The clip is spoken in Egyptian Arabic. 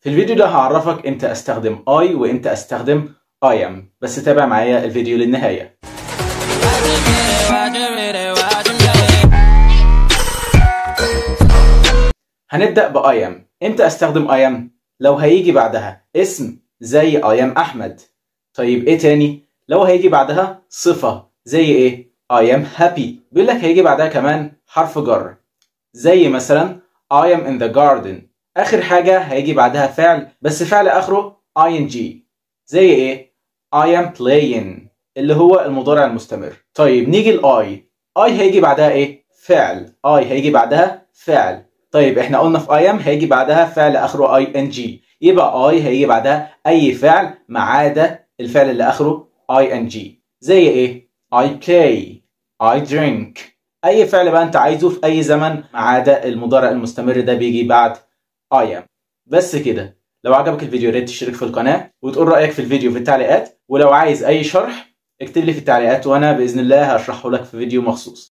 في الفيديو ده هعرفك امتى استخدم I وامتى استخدم I am بس تابع معايا الفيديو للنهاية هنبدأ ب I am امتى استخدم I am لو هيجي بعدها اسم زي I am أحمد طيب ايه تاني لو هيجي بعدها صفة زي ايه I am happy بيقول لك هيجي بعدها كمان حرف جر زي مثلا I am in the garden آخر حاجة هيجي بعدها فعل بس فعل آخره ing زي ايه I am playing اللي هو المضارع المستمر طيب نيجي ل I I هيجي بعدها ايه فعل I هيجي بعدها فعل طيب احنا قلنا في I am هيجي بعدها فعل آخره ing يبقى I هيجي بعدها أي فعل ما عدا الفعل اللي آخره ing زي ايه I play I drink أي فعل بقى أنت عايزه في أي زمن ما عدا المضارع المستمر ده بيجي بعد I am بس كده لو عجبك الفيديو يا ريت تشترك في القناة وتقول رأيك في الفيديو في التعليقات ولو عايز أي شرح اكتب لي في التعليقات وأنا بإذن الله هشرحه لك في فيديو مخصوص